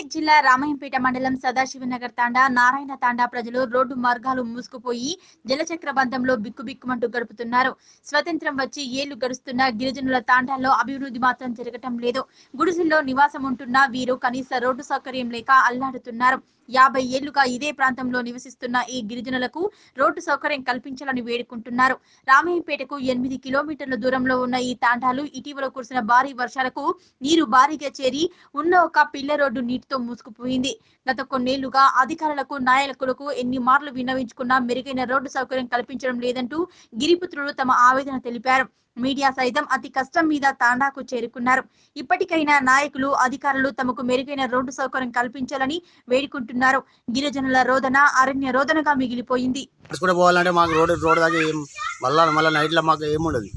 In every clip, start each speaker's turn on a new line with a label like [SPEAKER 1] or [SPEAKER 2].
[SPEAKER 1] మెదక్ జిల్లా రామాయంపేట మండలం సదాశివనగర్ తాండా నారాయణ తాండా ప్రజలు రోడ్డు మార్గాలు మూసుకుపోయి జలచక్ర బంధంలో బిక్కుబిక్కుమంటూ గడుపుతున్నారు స్వతంత్రం వచ్చి ఏళ్లు గడుస్తున్న గిరిజనుల తాండాల్లో అభివృద్ధి మాత్రం జరగటం లేదు గుడిసెల్లో నివాసం ఉంటున్న వీరు కనీస రోడ్డు సౌకర్యం లేక అల్లాడుతున్నారు యాభై ఏళ్లుగా ఇదే ప్రాంతంలో నివసిస్తున్న ఈ గిరిజనులకు రోడ్డు సౌకర్యం కల్పించాలని వేడుకుంటున్నారు రామాయంపేటకు ఎనిమిది కిలోమీటర్ల దూరంలో ఉన్న ఈ తాండాలు ఇటీవల కురిసిన భారీ వర్షాలకు నీరు భారీగా చేరి ఉన్న ఒక పిల్ల రోడ్డు నీటితో మూసుకుపోయింది గత కొన్నేళ్లుగా అధికారులకు నాయకులకు ఎన్ని మార్లు విన్నవించుకున్నా మెరుగైన రోడ్డు సౌకర్యం కల్పించడం లేదంటూ గిరిపుత్రులు తమ ఆవేదన తెలిపారు మీడియా సైతం అతి కష్టం మీద తాండాకు చేరుకున్నారు ఇప్పటికైనా నాయకులు అధికారులు తమకు మెరుగైన రోడ్డు సౌకర్యం కల్పించాలని వేడుకుంటున్నారు గిరిజనుల రోదన అరణ్య రోదనగా మిగిలిపోయింది
[SPEAKER 2] కూడా పోవాలంటే మాకు రోడ్ రోడ్ దాకా ఏం మళ్ళా మళ్ళీ నైట్లో మాకు ఏముండదు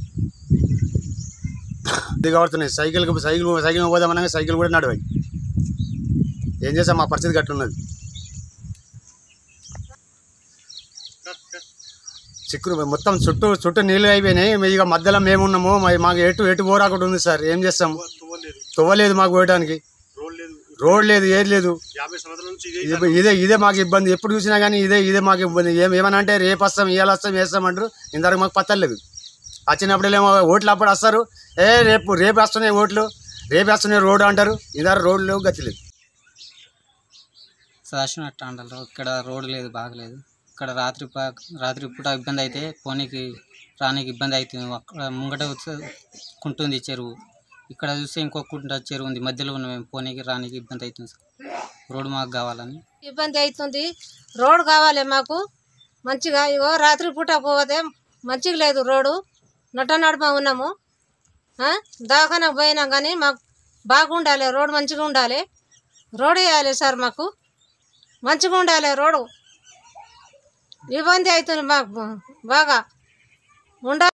[SPEAKER 2] ఇది కావడుతున్నాయి సైకిల్ సైకిల్ సైకిల్ పోదామనగా సైకిల్ కూడా నడవాయి ఏం చేస్తాం మా పరిస్థితి గట్లున్నది చిక్కురు మొత్తం చుట్టూ చుట్టూ నీళ్ళు అయిపోయినాయి మీ ఇక మధ్యలో మేమున్నాము మరి మాకు ఎటు ఎటు పోరాకుండా ఉంది సార్ ఏం చేస్తాం తవ్వలేదు మాకు పోయడానికి రోడ్ లేదు ఏది లేదు ఇది- ఇదే ఇదే మాకు ఇబ్బంది ఎప్పుడు చూసినా కానీ ఇదే ఇదే మాకు ఇబ్బంది ఏం ఏమన్నా అంటే రేపు వస్తాం ఇవాళ వస్తాం వేస్తాం అంటారు ఇంతవరకు మాకు పత్తలేదు వచ్చినప్పుడు ఏమో ఓట్లు అప్పుడు వస్తారు ఏ రేపు రేపు వస్తున్నాయి ఓట్లు రేపు వస్తున్నాయి రోడ్డు అంటారు ఇంతవరకు రోడ్లు లేవు గతి లేదు
[SPEAKER 3] సదాశివ టాండలో ఇక్కడ రోడ్డు లేదు బాగలేదు ఇక్కడ రాత్రి పా- రాత్రి పూట ఇబ్బంది అయితే పోనీకి రానికి ఇబ్బంది అవుతుంది అక్కడ ముంగట వచ్చి కుంటుంది చెరువు ఇక్కడ చూస్తే ఇంకో కుంట చెరువు ఉంది మధ్యలో ఉన్న మేము పోనీకి రానికి ఇబ్బంది అవుతుంది సార్ రోడ్డు మాకు కావాలని
[SPEAKER 4] ఇబ్బంది అవుతుంది రోడ్ కావాలి మాకు మంచిగా ఇగో రాత్రి పూట పోతే మంచిగా లేదు రోడ్డు నట నడుమ ఉన్నాము ఆ? దవాఖానకు పోయినాం కానీ మాకు బాగుండాలి రోడ్ మంచిగా ఉండాలి రోడ్ వేయాలి సార్ మాకు మంచిగా ఉండాలి రోడ్డు ఇబ్బంది అవుతుంది మాకు బాగా ఉండాలి